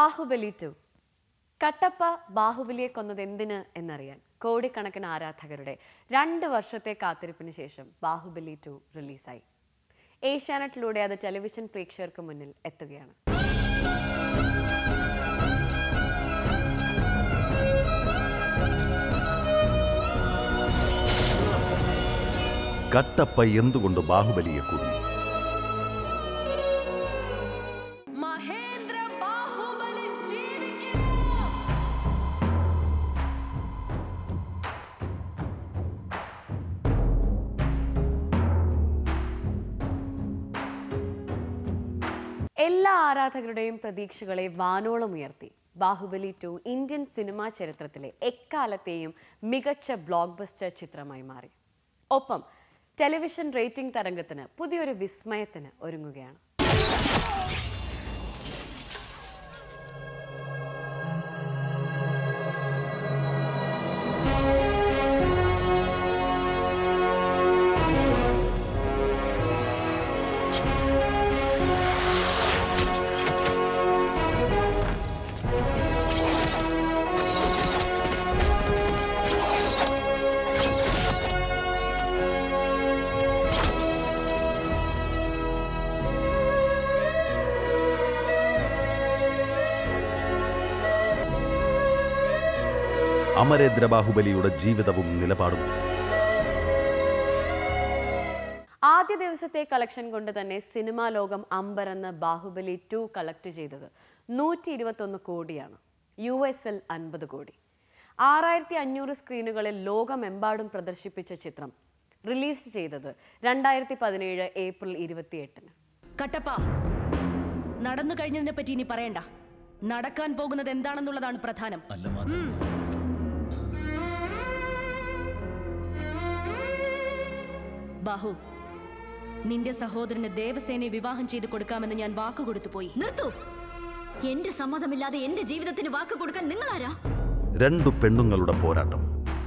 Baahubali two Kattappa ബാഹുബലിയെ കൊന്നത് എന്തിന് എന്നറിയാൻ കോടിക്കണക്കിന് ആരാധകരുടെ രണ്ട് വർഷത്തെ കാത്തിരിപ്പിന് ശേഷം ബാഹുബലി ടു റിലീസായി ഏഷ്യാനെറ്റിലൂടെ അത് ടെലിവിഷൻ പ്രേക്ഷകർക്ക് മുന്നിൽ എത്തുകയാണ് കട്ടപ്പ എന്തുകൊണ്ട് ബാഹുബലിയെ കൊന്നു മഹേന്ദ്ര ബാഹുബലി ജീവിക്കുന്നു എല്ലാ ആരാധകരുടെയും പ്രതീക്ഷകളെ വാനോളം ഉയർത്തി ബാഹുബലി ടു ഇന്ത്യൻ സിനിമാ ചരിത്രത്തിലെ എക്കാലത്തെയും മികച്ച ബ്ലോക്ക് ബസ്റ്റർ ചിത്രമായി മാറി ഒപ്പം ടെലിവിഷൻ റേറ്റിംഗ് തരംഗത്തിന് പുതിയൊരു വിസ്മയത്തിന് ഒരുങ്ങുകയാണ് അമരേന്ദ്ര ബാഹുബലിയുടെ ജീവിതവും നിലപാടും ആദ്യ ദിവസത്തെ കളക്ഷൻ കൊണ്ട് തന്നെ സിനിമാ ലോകം അമ്പരന്ന് ബാഹുബലി ടു കളക്ട് ചെയ്തത് നൂറ്റി ഇരുപത്തൊന്ന് കോടിയാണ് യു എസിൽ അൻപത് കോടി ആറായിരത്തി അഞ്ഞൂറ് സ്ക്രീനുകളിൽ ലോകമെമ്പാടും പ്രദർശിപ്പിച്ച ചിത്രം റിലീസ് ചെയ്തത് രണ്ടായിരത്തി പതിനേഴ് ഏപ്രിൽ ഇരുപത്തിയെട്ടിന് കട്ടപ്പ നടന്നു കഴിഞ്ഞതിനെ പറ്റി ഇനി പറയണ്ട നടക്കാൻ പോകുന്നത് എന്താണെന്നുള്ളതാണ് പ്രധാനം ഉം. ബാഹു നിന്റെ സഹോദരന് ദേവസേനയെ വിവാഹം ചെയ്തു കൊടുക്കാമെന്ന് ഞാൻ വാക്കുകൊടുത്തു പോയി നിർത്തൂ എന്റെ സമ്മതമില്ലാതെ എന്റെ ജീവിതത്തിന് വാക്ക് കൊടുക്കാൻ നിങ്ങളാരാ രണ്ടു പെണ്ണുങ്ങളുടെ പോരാട്ടം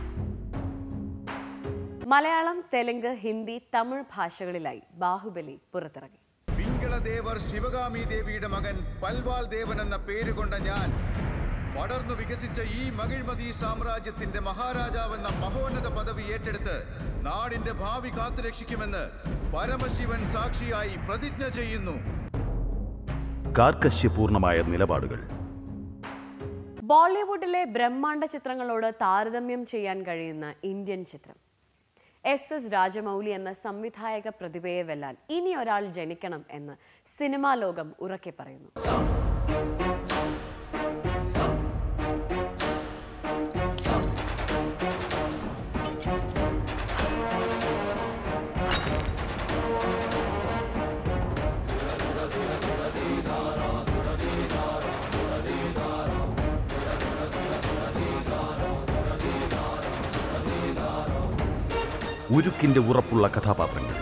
മലയാളം തെലുങ്ക് ഹിന്ദി തമിഴ് ഭാഷകളിലായി ബാഹുബലി പുറത്തിറങ്ങി പിങ്കളദേവർ ശിവകാമി ദേവിയുടെ മകൻ പൽവാൾ ദേവൻ എന്ന പേര് കൊണ്ട ഞാൻ പടർന്നു വികസിച്ച ഈ മകിഴ്മതി സാമ്രാജ്യത്തിന്റെ മഹാരാജാവെന്ന മഹോന്നത പദവി ഏറ്റെടുത്ത് നാടിന്റെ ഭാവി കാത്തുരക്ഷിക്കുമെന്ന് പരമശിവൻ സാക്ഷിയായി പ്രതിജ്ഞ ചെയ്യുന്നു കാർക്കശ്യപൂർണമായ നിലപാടുകൾ ബോളിവുഡിലെ ബ്രഹ്മാണ്ഡ ചിത്രങ്ങളോട് താരതമ്യം ചെയ്യാൻ കഴിയുന്ന ഇന്ത്യൻ ചിത്രം എസ് എസ് രാജമൗലി എന്ന സംവിധായക പ്രതിഭയെ വെല്ലാൻ ഇനി ഒരാൾ ജനിക്കണം എന്ന് സിനിമാ ലോകം ഉറക്കെ പറയുന്നു ഉരുക്കിന്റെ ഉറപ്പുള്ള കഥാപാത്രങ്ങൾ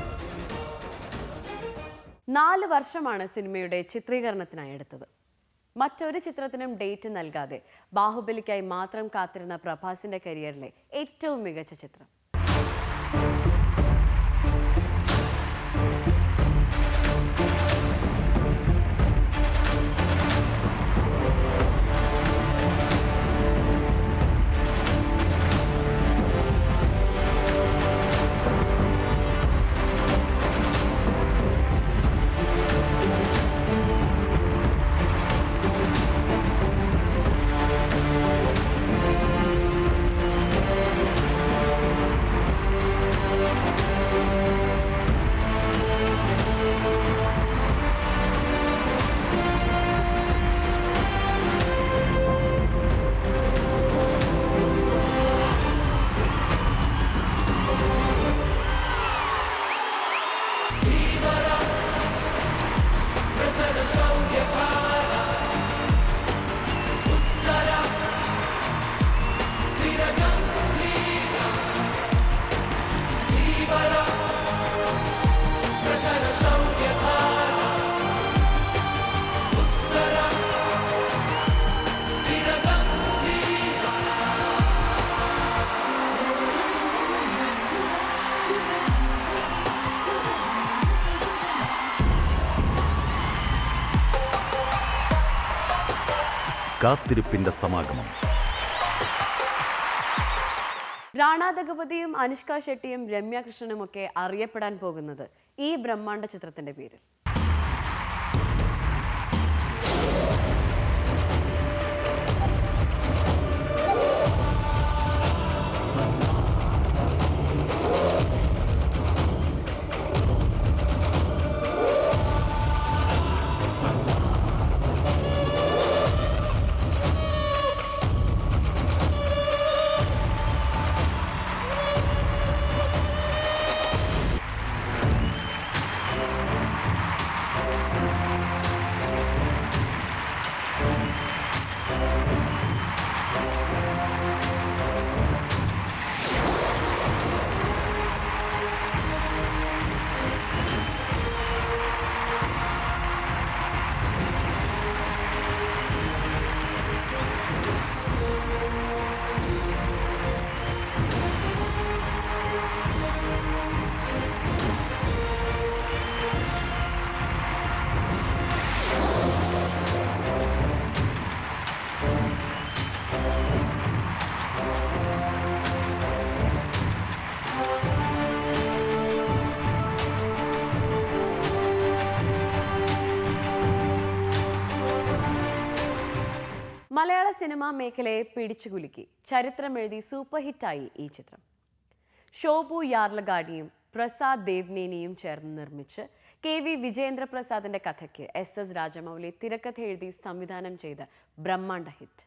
നാല് വർഷമാണ് സിനിമയുടെ ചിത്രീകരണത്തിനായി എടുത്തത് മറ്റൊരു ചിത്രത്തിനും ഡേറ്റ് നൽകാതെ ബാഹുബലിക്കായി മാത്രം കാത്തിരുന്ന പ്രഭാസിന്റെ കരിയറിലെ ഏറ്റവും മികച്ച ചിത്രം കാത്തിരിപ്പിന്റെ സമാഗമം രാണാ ദഗപതിയും അനുഷ്ക ഷെട്ടിയും രമ്യ കൃഷ്ണനും ഒക്കെ അറിയപ്പെടാൻ പോകുന്നത് ഈ ബ്രഹ്മാണ്ഡ ചിത്രത്തിന്റെ പേരിൽ മലയാള സിനിമാ മേഖലയെ പിടിച്ചുകുലുക്കി ചരിത്രമെഴുതി സൂപ്പർ ഹിറ്റായി ഈ ചിത്രം ഷോബു യാർലഗാഡിയും പ്രസാദ് ദേവ്നേനിയും ചേർന്ന് നിർമ്മിച്ച് കെ വി വിജേന്ദ്ര പ്രസാദിന്റെ കഥയ്ക്ക് എസ് എസ് രാജമൗലി തിരക്കഥ എഴുതി സംവിധാനം ചെയ്ത ബ്രഹ്മാണ്ഡ ഹിറ്റ്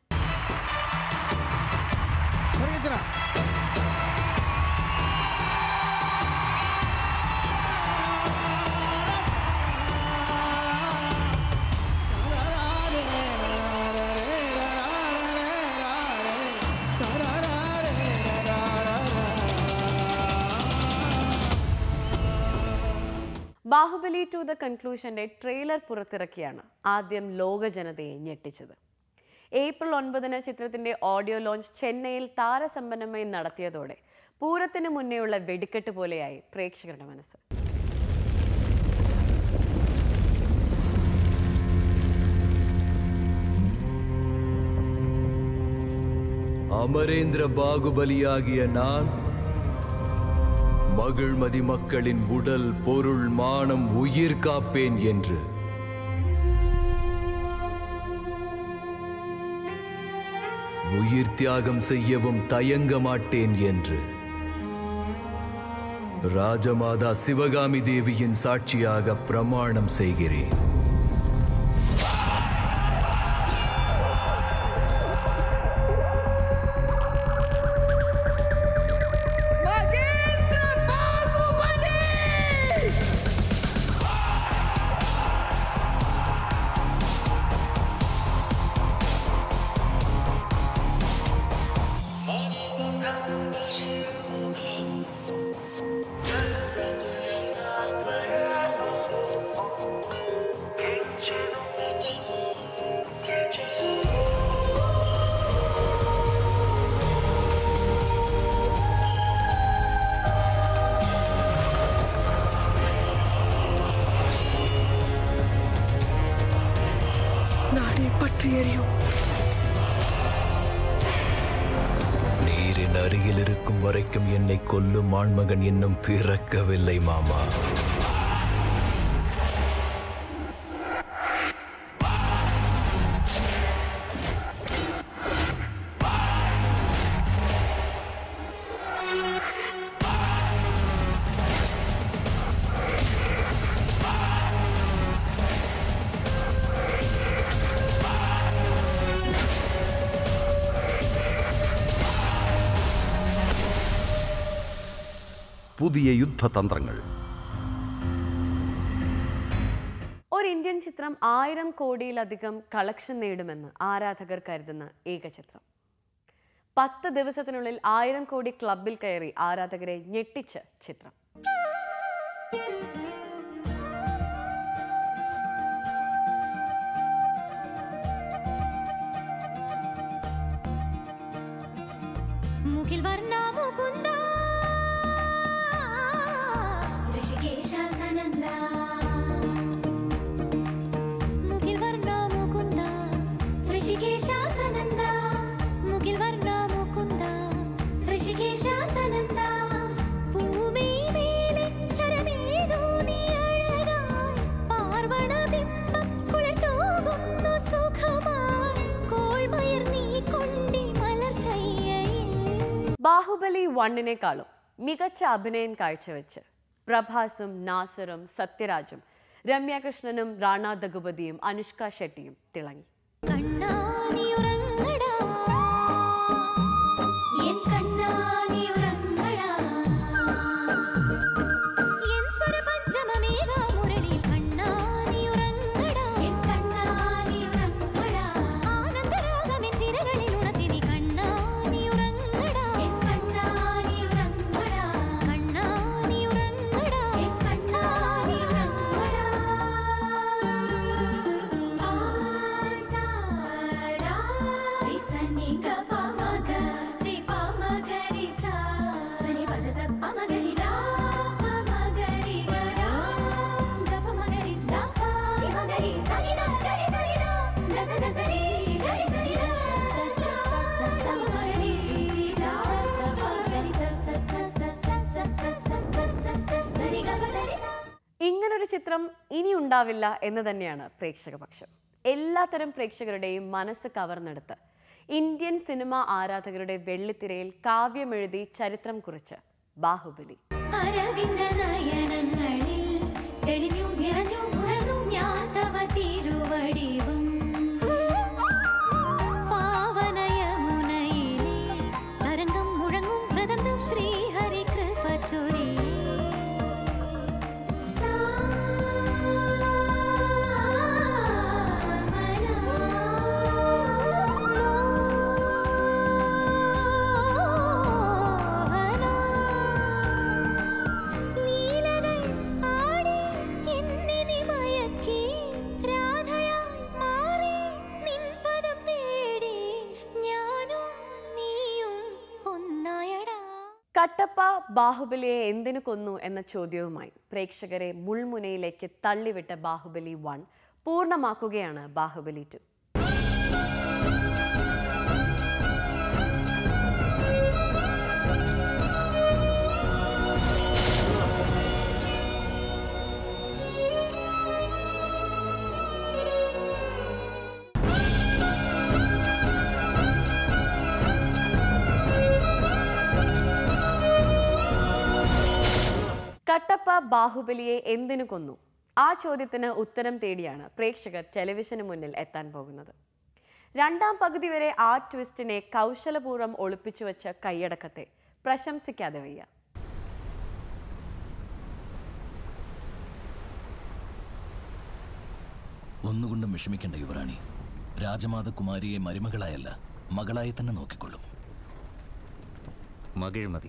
ബാഹുബലി ടു ദ കൺക്ലൂഷന്റെ ട്രെയിലർ പുറത്തിറക്കിയാണ് ആദ്യം ലോക ജനതയെ ഞെട്ടിച്ചത് ഏപ്രിൽ ഒൻപതിന് ചിത്രത്തിന്റെ ഓഡിയോ ലോഞ്ച് ചെന്നൈയിൽ താരസമ്പന്നമായി നടത്തിയതോടെ പൂരത്തിന് മുന്നേയുള്ള വെടിക്കെട്ട് പോലെയായി പ്രേക്ഷകരുടെ മനസ്സ് அமரேந்திர பாகுபலியாகிய நான் மகிழ்மதி மக்களின் உடல் பொருள் மானம் உயிர் காப்பேன் என்று உயிர் தியாகம் செய்யவும் தயங்க மாட்டேன் என்று ராஜமாதா சிவகாமி தேவியின் சாட்சியாக பிரமாணம் செய்கிறேன் நாடே பற்றி எரியும் நீரின் அருகில் இருக்கும் வரைக்கும் என்னை கொல்லும் ஆண்மகன் இன்னும் பிறக்கவில்லை மாமா പുതിയ യുദ്ധതന്ത്രങ്ങൾ ഒരു ഇന്ത്യൻ ചിത്രം ആയിരം കോടിയിലധികം കളക്ഷൻ നേടുമെന്ന് ആരാധകർ കരുതുന്ന ഏക ചിത്രം പത്ത് ദിവസത്തിനുള്ളിൽ ആയിരം കോടി ക്ലബിൽ കയറി ആരാധകരെ ഞെട്ടിച്ച ചിത്രം മുകിൽ വർണ്ണ മുകുന്ദ ഋഷികേശ സനന്ദ മുകിൽ വർണ്ണ മുകുന്ദ ഋഷികേശ ബാഹുബലി വണ്ണിനേക്കാളും മികച്ച അഭിനയം കാഴ്ചവെച്ച് പ്രഭാസും നാസറും സത്യരാജും രമ്യാകൃഷ്ണനും റാണ ദഗുപതിയും അനുഷ്ക ഷെട്ടിയും തിളങ്ങി കണ്ണാ നീ ഉറങ്ങടാ എൻ കണ്ണാ നീ ഉറങ്ങടാ എൻ സ്വരപഞ്ചമമേഘ മുരളിയിൽ കണ്ണാ നീ ഉറങ്ങടാ എൻ കണ്ണാ നീ ഉറങ്ങടാ ആനന്ദരാഗമെൻ തിരകളിൽ ഉണർത്തി നീ കണ്ണാ നീ ഉറങ്ങടാ എൻ കണ്ണാ നീ ഉറങ്ങടാ കണ്ണാ നീ ഉറങ്ങടാ എൻ കണ്ണാ നീ ഉറങ്ങടാ ഇങ്ങനൊരു ചിത്രം ഇനി ഉണ്ടാവില്ല എന്ന് തന്നെയാണ് പ്രേക്ഷകപക്ഷം എല്ലാത്തരം പ്രേക്ഷകരുടെയും മനസ്സ് കവർന്നെടുത്ത് ഇന്ത്യൻ സിനിമ ആരാധകരുടെ വെള്ളിത്തിരയിൽ കാവ്യമെഴുതി ചരിത്രം കുറിച്ച് ബാഹുബലി അരവിന്ദ നയനങ്ങളിൽ തെളിഞ്ഞു നിറഞ്ഞു ഉണർന്നു ഞാൻ തവ തിരുവടിവും പാവനയമുനയിലെ തരംഗം മുഴങ്ങും മൃദന്തം ശ്രീഹരി കൃപ ചൊരിയേ ലീലകൾ ആടി എന്നെ നീ മയക്കി രാധയായി മാറി നിൻ പദം തേടി ഞാനും നീയും ഒന്നായടാ കട്ടപ്പ ബാഹുബലിയെ എന്തിനു കൊന്നു എന്ന ചോദ്യവുമായി പ്രേക്ഷകരെ മുൾമുനയിലേക്ക് തള്ളിവിട്ട ബാഹുബലി വൺ പൂർണ്ണമാക്കുകയാണ് ബാഹുബലി ടു കട്ടപ്പ ബാഹുബലിയെ എന്തിനു കൊന്നു ആ ചോദ്യത്തിന് ഉത്തരം തേടിയാണ് പ്രേക്ഷകർ ടെലിവിഷന് മുന്നിൽ എത്താൻ പോകുന്നത് രണ്ടാം പകുതി വരെ ആ ട്വിസ്റ്റിനെ കൗശലപൂർവ്വം ഒളിപ്പിച്ചു വെച്ച കൈയടക്കത്തെ പ്രശംസിക്കാതെ വയ്യ ഒന്നുകൊണ്ടും വിഷമിക്കേണ്ട യുവറാണി രാജമാത കുമാരിയെ മരുമകളായല്ല മകളായി തന്നെ നോക്കിക്കൊള്ളും മകിഴ്മതി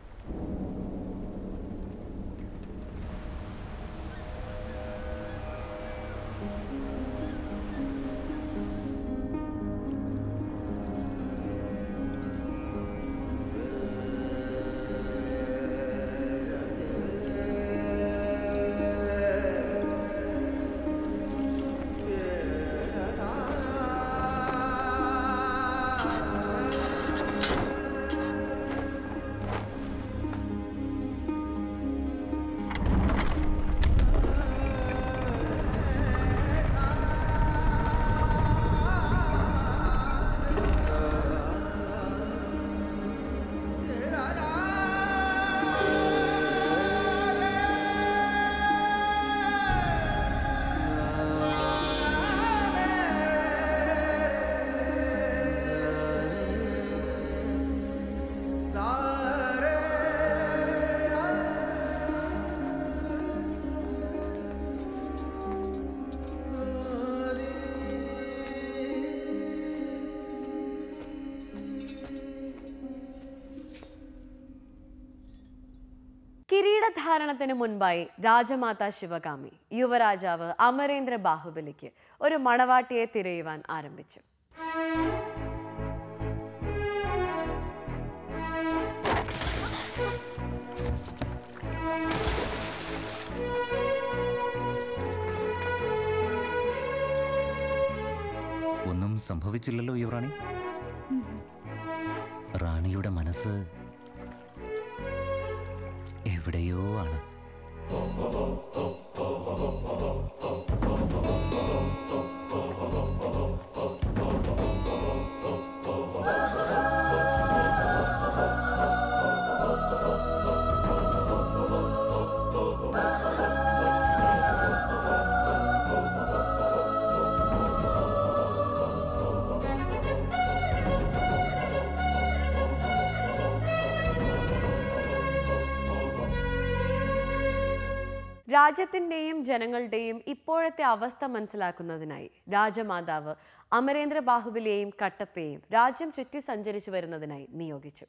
കിരീടധാരണത്തിന് മുൻപായി രാജമാതാ ശിവകാമി യുവരാജാവ് അമരേന്ദ്ര ബാഹുബലിക്ക് ഒരു മണവാട്ടിയെ തിരയുവാൻ ആരംഭിച്ചു ഒന്നും സംഭവിച്ചില്ലല്ലോ യുവറാണി റാണിയുടെ മനസ്സ് എവിടെയോ ആണ് ആ രാജ്യത്തിൻ്റെയും ജനങ്ങളുടെയും ഇപ്പോഴത്തെ അവസ്ഥ മനസ്സിലാക്കുന്നതിനായി രാജമാതാവ് അമരേന്ദ്ര ബാഹുബലിയെയും കട്ടപ്പയെയും രാജ്യം ചുറ്റി സഞ്ചരിച്ചു വരുന്നതിനായി നിയോഗിച്ചു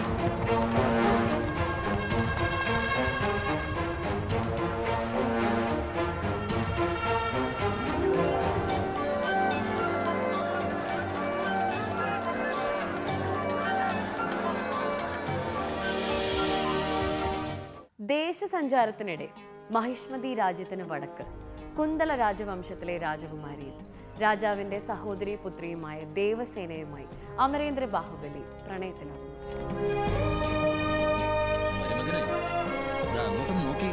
ദേശസഞ്ചാരത്തിനിടെ മഹിഷ്മതി രാജ്യത്തിന് വടക്ക് കുന്തള രാജവംശത്തിലെ രാജകുമാരിയും രാജാവിന്റെ സഹോദരി പുത്രിയുമായ ദേവസേനയുമായി അമരേന്ദ്ര ബാഹുബലി പ്രണയത്തിലാകുന്നു മരുമകനെ ദാ അങ്ങോട്ടൊന്ന് നോക്കി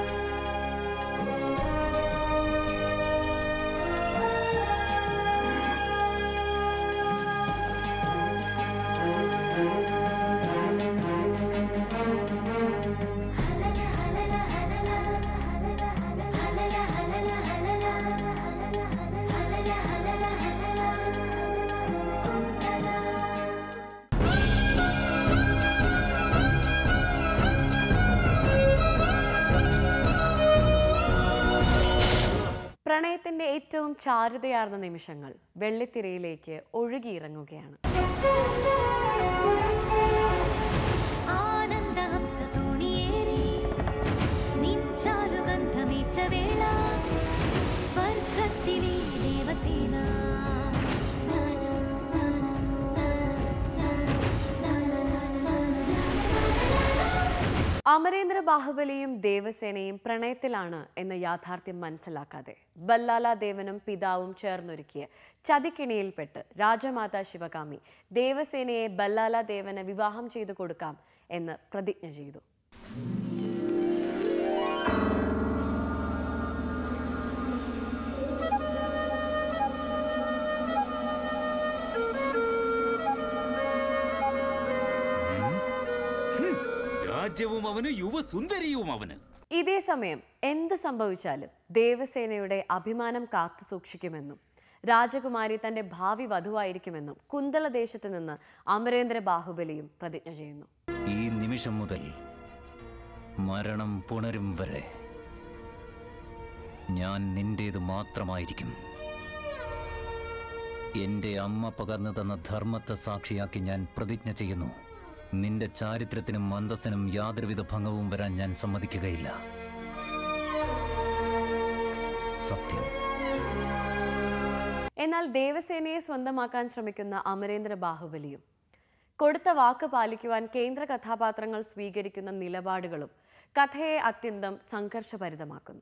പ്രണയത്തിന്റെ ഏറ്റവും ചാരുതയാർന്ന നിമിഷങ്ങൾ വെള്ളിത്തിരയിലേക്ക് ഒഴുകിയിറങ്ങുകയാണ് ആനന്ദഹംസതോണിയേറി നിൻ ചാരുഗന്ധമേറ്റ വേള സ്വർഗത്തിലെ ദേവസേന നാനാ, നാനാ, നാനാ, നാനാ, നാനാ, നാനാ. അമരേന്ദ്ര ബാഹുബലിയും ദേവസേനയും പ്രണയത്തിലാണ് എന്ന യാഥാർത്ഥ്യം മനസ്സിലാക്കാതെ ബല്ലാല ദേവനും പിതാവും ചേർന്നൊരുക്കിയ ചതിക്കിണിയിൽപ്പെട്ട് രാജമാതാ ശിവകാമി ദേവസേനയെ ബല്ലാല ദേവന് വിവാഹം ചെയ്തു കൊടുക്കാം എന്ന് പ്രതിജ്ഞ ചെയ്തു രാജ്യവും അവന് യുവസുന്ദരിയും അവന് ഇതേ സമയം എന്ത് സംഭവിച്ചാലും ദേവസേനയുടെ അഭിമാനം കാത്തു സൂക്ഷിക്കുമെന്നും രാജകുമാരി തന്റെ ഭാവി വധുവായിരിക്കുമെന്നും കുന്തള ദേശത്ത് നിന്ന് അമരേന്ദ്ര ബാഹുബലിയും പ്രതിജ്ഞ ചെയ്യുന്നു ഈ നിമിഷം മുതൽ മരണം പുണരും വരെ ഞാൻ നിന്റേത് മാത്രമായിരിക്കും എന്റെ അമ്മ പകർന്നു തന്ന ധർമ്മത്തെ സാക്ഷിയാക്കി ഞാൻ പ്രതിജ്ഞ ചെയ്യുന്നു നിന്റെ ചാരിത്രത്തിനും അന്തസ്സിനും യാതൊരുവിധ ഭംഗവും വരാൻ ഞാൻ സമ്മതിക്കുകയില്ല സത്യം എന്നാൽ ദേവസേനയെ സ്വന്തമാക്കാൻ ശ്രമിക്കുന്ന അമരേന്ദ്ര ബാഹുബലിയും കൊടുത്ത വാക്ക് പാലിക്കുവാൻ കേന്ദ്ര കഥാപാത്രങ്ങൾ സ്വീകരിക്കുന്ന നിലപാടുകളും കഥയെ അത്യന്തം സംഘർഷഭരിതമാക്കുന്നു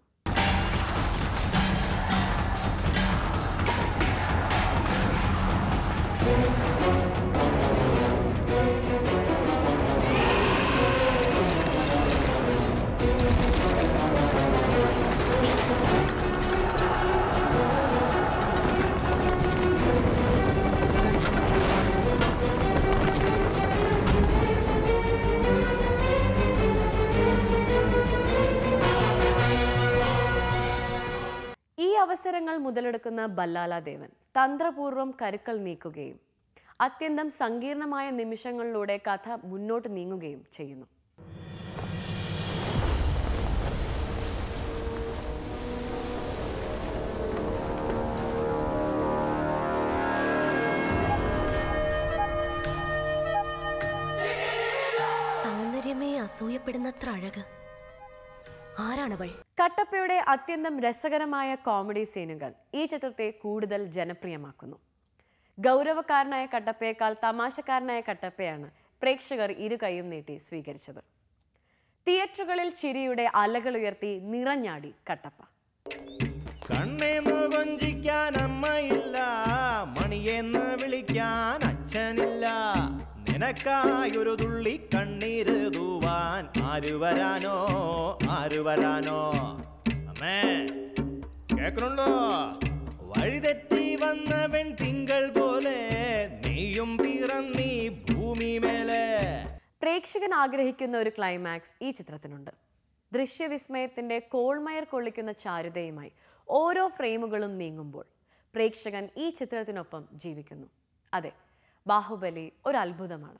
ഈ അവസരങ്ങൾ മുതലെടുക്കുന്ന ബല്ലാല ദേവൻ തന്ത്രപൂർവ്വം കരുക്കൾ നീക്കുകയും അത്യന്തം സങ്കീർണമായ നിമിഷങ്ങളിലൂടെ കഥ മുന്നോട്ട് നീങ്ങുകയും ചെയ്യുന്നു സൗന്ദര്യമേ അസൂയപ്പെടുന്നത്ര അഴക് ആരാണവൾ കട്ടപ്പയുടെ അത്യന്തം രസകരമായ കോമഡി സീനുകൾ ഈ ചിത്രത്തെ കൂടുതൽ ജനപ്രിയമാക്കുന്നു ഗൗരവക്കാരനായ കട്ടപ്പയേക്കാൾ തമാശക്കാരനായ കട്ടപ്പയാണ് പ്രേക്ഷകർ ഇരു കൈയും നീട്ടി സ്വീകരിച്ചത് തിയേറ്ററുകളിൽ ചിരിയുടെ അലകളുയർത്തി നിറഞ്ഞാടി കട്ടപ്പ കണ്ണേന്ന് കൊഞ്ചിക്കാൻ അമ്മയില്ല മണിയെന്ന് വിളിക്കാൻ അച്ഛനില്ല നിനക്കായൊരു തുള്ളി കണ്ണീര് തൂവാൻ ആര് വരാനോ ആര് വരാനോ അമ്മേ കേക്കണുണ്ടോ വഴിതെറ്റി വന്നവൻ തിങ്കൾ പോലെ നീയും പിറന്നീ ഭൂമി മേലെ പ്രേക്ഷകൻ ആഗ്രഹിക്കുന്ന ഒരു ക്ലൈമാക്സ് ഈ ചിത്രത്തിനുണ്ട് ദൃശ്യവിസ്മയത്തിന്റെ കോൾമയർ കൊള്ളിക്കുന്ന ചാരുതയുമായി ഓരോ ഫ്രെയിമുകളും നീങ്ങുമ്പോൾ പ്രേക്ഷകൻ ഈ ചിത്രത്തിനൊപ്പം ജീവിക്കുന്നു അതെ ബാഹുബലി ഒരു അത്ഭുതമാണ്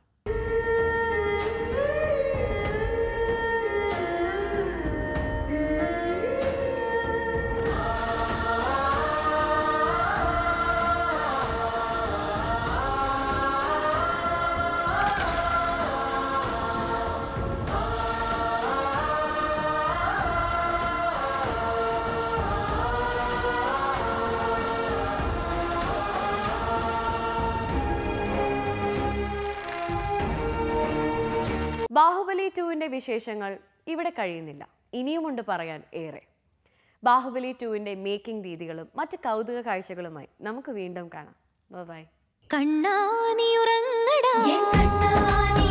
ബാഹുബലി ടുവിൻ്റെ വിശേഷങ്ങൾ ഇവിടെ കഴിയുന്നില്ല ഇനിയുമുണ്ട് പറയാൻ ഏറെ ബാഹുബലി ടുവിൻ്റെ മേക്കിംഗ് രീതികളും മറ്റ് കൗതുക കാഴ്ചകളുമായി നമുക്ക് വീണ്ടും കാണാം ബൈ കണ്ണാനിയുറങ്ങടാ എൻ കണ്ണാനി